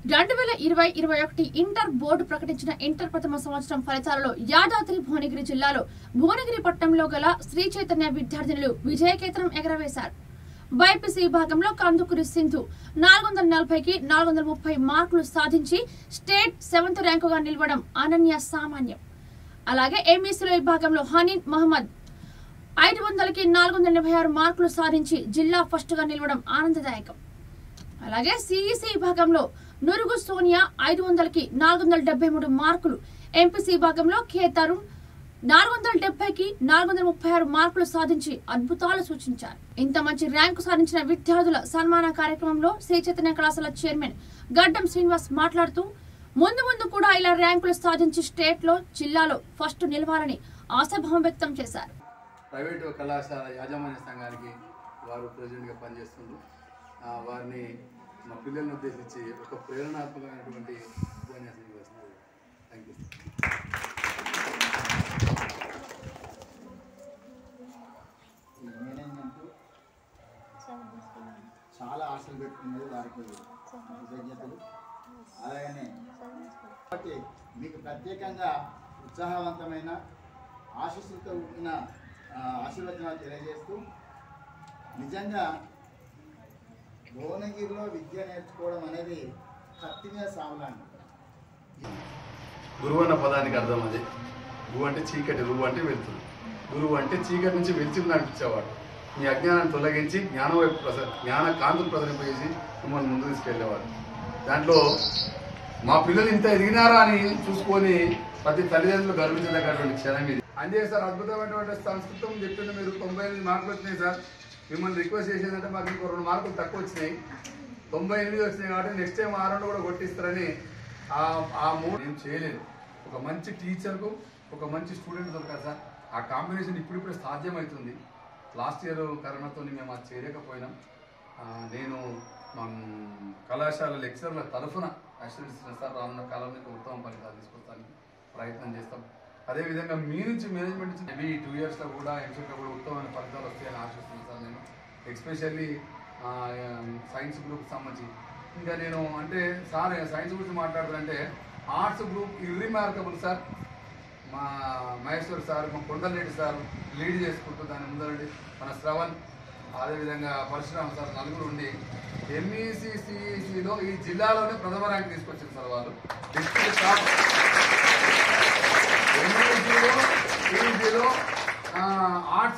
రెండు వేల ఇరవై ఇరవై ఒకటి ఇంటర్ బోర్డు ప్రకటించిన ఇంటర్ ప్రథమ సంవత్సరం ఫలితాలలో యాదాద్రి భువనగిరి జిల్లాలో భువనగిరి పట్టణంలో గల శ్రీ చైతన్య విద్యార్థినులు విజయకేతనం ఎగరవేశారు బైపీసీ విభాగంలో కందుకూరి సింధు నాలుగు వందల నలభైకి నాలుగు వందల ముప్పై మార్కులు సాధించి స్టేట్ సెవెంత్ ర్యాంకుగా నిలవడం అనన్య సామాన్యం అలాగే ఎంఈసీల విభాగంలో హనీన్ మహమ్మద్ ఐదు వందలకి నాలుగు వందల ఎనభై ఆరు మార్కులు సాధించి జిల్లా ఫస్ట్ గా నిలవడం ఆనందదాయకం అలాగే సిఈసి విభాగంలో నురుగు సోనియా ఐదు వందలకి నాలుగు వందల డెబ్బై మూడు మార్కులు ఎంపీసీ విభాగంలో కె తరుణ్ నాలుగు వందల డెబ్బైకి నాలుగు వందల ముప్పై ఆరు మార్కులు సాధించి అద్భుతాలు సూచించారు ఇంత మంచి ర్యాంకు సాధించిన విద్యార్థుల సన్మాన కార్యక్రమంలో శ్రీ చైతన్య కళాశాల చైర్మన్ గడ్డం శ్రీనివాస్ మాట్లాడుతూ ముందు ముందు కూడా ఇలా ర్యాంకులు సాధించి స్టేట్ లో జిల్లాలో ఫస్ట్ నిలవాలని ఆశాభావం వ్యక్తం చేశారు ప్రైవేటు కళాశాల యాజమాన్య సంఘానికి వారు ప్రెసిడెంట్గా పనిచేస్తుండ్రు ఆ, వారిని మా పిల్లల్ని ఉద్దేశించి ఒక ప్రేరణాత్మకమైనటువంటి ఉపన్యాసం ఇవ్వాల్సింది థ్యాంక్ యూ ఈ మేనేజ్మెంట్ చాలా ఆశలు పెట్టుకున్నది వారికి కృతజ్ఞతలు అలాగనే కాబట్టి మీకు ప్రత్యేకంగా ఉత్సాహవంతమైన ఆశస్సులతో కూడిన ఆ, ఆశీర్వచనాలు తెలియజేస్తూ నిజంగా భువనగిరిలో విద్య నేర్చుకోవడం అనేది కత్తి మీద సాగులాంటి గురువు అన్న పదానికి అర్థం అది గురువు అంటే చీకటి రువు అంటే వెళ్తుంది గురువు అంటే చీకటి నుంచి వెలుతురు నడిపించేవాడు మీ అజ్ఞానాన్ని తొలగించి జ్ఞానం వైపు ప్రస జ్ఞాన కాంతులు ప్రసరింపజేసి మిమ్మల్ని ముందు తీసుకెళ్లేవాడు దాంట్లో మా పిల్లలు ఇంత ఎదిగినారా అని చూసుకొని ప్రతి తల్లిదండ్రులు గర్వించదగ్గటువంటి క్షణం ఇది అంతే సార్ అద్భుతమైనటువంటి సంస్కృతం చెప్పింది మీరు తొంభై ఎనిమిది మార్కులు వచ్చినాయి సార్ మిమ్మల్ని రిక్వెస్ట్ చేసేదంటే మాకు ఇంకో రెండు మార్కులు తక్కువ వచ్చినాయి తొంభై ఎనిమిది వచ్చినాయి కాబట్టి నెక్స్ట్ టైం ఆ రెండు కూడా కొట్టిస్తారని ఆ ఆ మూడు నేను చేయలేదు ఒక మంచి టీచర్కు ఒక మంచి స్టూడెంట్ దొరకాలి సార్ ఆ కాంబినేషన్ ఇప్పుడిప్పుడే సాధ్యమవుతుంది లాస్ట్ ఇయర్ కరోనాతో మేము అది చేయలేకపోయినాం ఆ, నేను మా కళాశాల లెక్చర్ల తరఫున ఆశీర్వదిస్తున్న సార్ రానున్న కాలంలో ఇంకా ఉత్తమ ఫలితాలు తీసుకొస్తానికి ప్రయత్నం చేస్తాం అదేవిధంగా మీ నుంచి మేనేజ్మెంట్ నుంచి మేబీ టూ ఇయర్స్లో కూడా ఎంసెట్లో కూడా ఉత్తమమైన ఫలితాలు వస్తాయని ఆశిస్తున్నాను సార్ నేను ఎక్స్పెషల్లీ సైన్స్ గ్రూప్ సంబంధించి ఇంకా నేను అంటే సార్ సైన్స్ గురించి మాట్లాడుతుంటే ఆర్ట్స్ గ్రూప్ ఇర్రిమార్కబుల్ సార్ మా మహేశ్వర్ సార్ మా కొండలరెడ్డి సార్ లీడ్ చేసుకుంటూ దాని ముందరండి మన శ్రవణ్ అదేవిధంగా పరశురామ సార్ నలుగురు ఉండి ఎంఈసిసిసిలో ఈ జిల్లాలోనే ప్రథమ ర్యాంక్ తీసుకొచ్చారు సార్ వాళ్ళు డిస్ట్రిక్ట్ టాప్ ఎంఈసిలో ఈజీలో ఆర్ట్స్